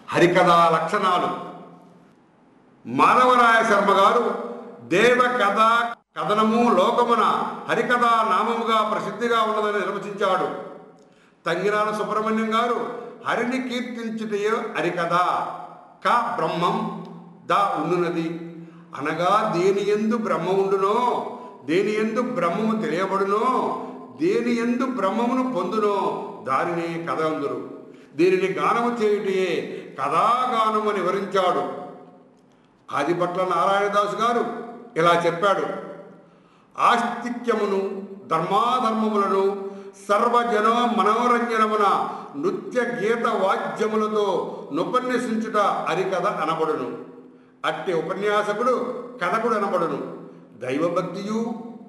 హరికథా లక్షణాలు మాధవరాయ శర్మ గారు దేవ కథ కథనము లోకమున హరికథ నామముగా ప్రసిద్ధిగా ఉన్నదని నిర్వచించాడు తంగిరాల సుబ్రహ్మణ్యం గారు హరిని కీర్తించుటయే హరికథ క బ్రహ్మం ద ఉండునది అనగా దేని ఎందు బ్రహ్మ ఉండునో దేని ఎందు బ్రహ్మము తెలియబడునో దేని ఎందు బ్రహ్మమును పొందునో దానిని కథ అందురు దీనిని గానము చేయుటయే కథాగానము అని వివరించాడు ఆదిపట్ల నారాయణదాసు గారు ఇలా చెప్పాడు ఆస్తిక్యమును ధర్మాధర్మములను సర్వజన మనోరంజనమున నృత్య గీత వాద్యములతో నుపన్యసించుట హరికథ అనబడును అట్టి ఉపన్యాసకుడు కథకుడు అనబడును దైవభక్తియు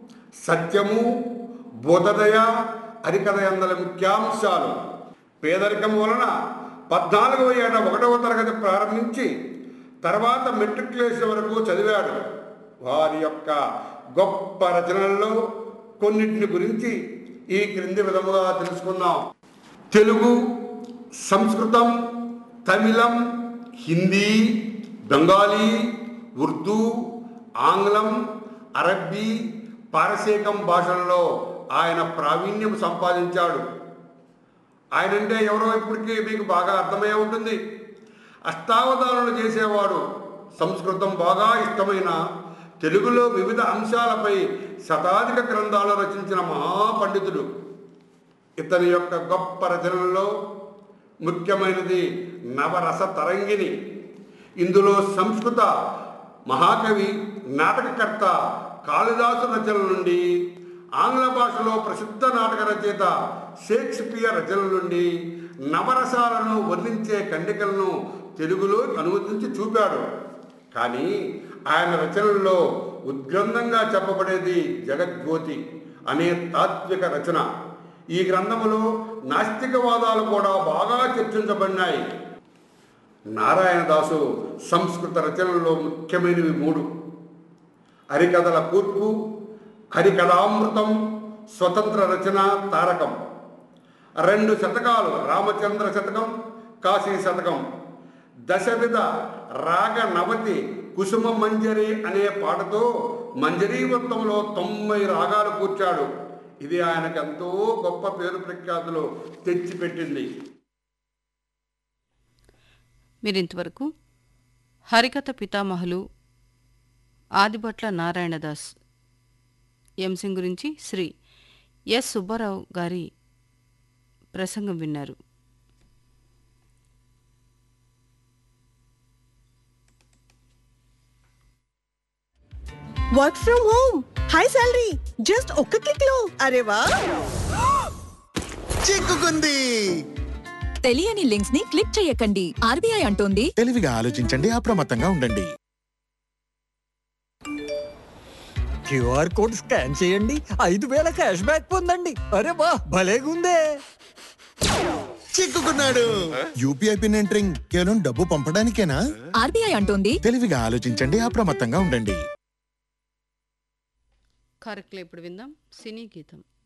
సత్యము బోధదయ హరికథ ఎందల ముఖ్యాంశాలు పేదరికం వలన పద్నాలుగవ ఏట ఒకటవ తరగతి ప్రారంభించి తర్వాత మెట్రికులేషన్ వరకు చదివాడు వారి యొక్క గొప్ప రచనల్లో కొన్నిటిని గురించి ఈ క్రింది విధముగా తెలుసుకుందాం తెలుగు సంస్కృతం తమిళం హిందీ బెంగాలీ ఉర్దూ ఆంగ్లం అరబ్బీ పారసీకం భాషల్లో ఆయన ప్రావీణ్యం సంపాదించాడు ఆయనంటే ఎవరో ఇప్పటికీ మీకు బాగా అర్థమై ఉంటుంది అష్టావధానాలు చేసేవాడు సంస్కృతం బాగా ఇష్టమైన తెలుగులో వివిధ అంశాలపై శతాధిక గ్రంథాలు రచించిన మహాపండితుడు ఇతని యొక్క గొప్ప రచనల్లో ముఖ్యమైనది నవరస తరంగిణి ఇందులో సంస్కృత మహాకవి నాటకకర్త కాళిదాసు రచనల నుండి ఆంగ్ల భాషలో ప్రసిద్ధ నాటక రచయిత షేక్స్పియర్ రచనల నుండి నవరసాలను వర్ణించే ఖండికలను తెలుగులో అనువదించి చూపాడు కానీ ఆయన రచనల్లో ఉద్గ్రంథంగా చెప్పబడేది జగజ్యోతి అనే తాత్విక రచన ఈ గ్రంథములో నాస్తికవాదాలు కూడా బాగా చర్చించబడినాయి నారాయణదాసు సంస్కృత రచనల్లో ముఖ్యమైనవి మూడు హరికథల కూర్పు హరికథామృతం స్వతంత్ర రచన తారకం రెండు శతకాలు రామచంద్ర శతకం కాశీ శతకం దశవిధ రాగ నవతి కుసుమ మంజరి అనే పాటతో మంజరీవృత్తంలో తొంభై రాగాలు కూర్చాడు ఇది ఆయనకు ఎంతో గొప్ప పేరు ప్రఖ్యాతులు తెచ్చిపెట్టింది మీరింతవరకు హరికథ పితామహులు ఆదిభట్ల నారాయణదాస్ ఎంసింగ్ గురించి శ్రీ ఎస్ సుబ్బారావు గారి ప్రసంగం విన్నారు work from home high salary just ఒక్క క్లిక్ లో అరే వా చిక్కుకుంది తెలియని లింక్స్ ని క్లిక్ చేయకండి ఆర్బీఐ అంటోంది తెలివిగా ఆలోచించండి అప్రమత్తంగా ఉండండి క్యూఆర్ కోడ్ స్కాన్ చేయండి ఐదు వేల క్యాష్ బ్యాక్ పొందండి అరే వా భలేగుందే చిక్కుకున్నాడు యూపీఐ పిన్ ఎంటరింగ్ కేవలం డబ్బు పంపడానికేనా ఆర్బీఐ అంటోంది తెలివిగా ఆలోచించండి అప్రమత్తంగా ఉండండి కార్యక్రమం ఇప్పుడు విందాం సినీ గీతం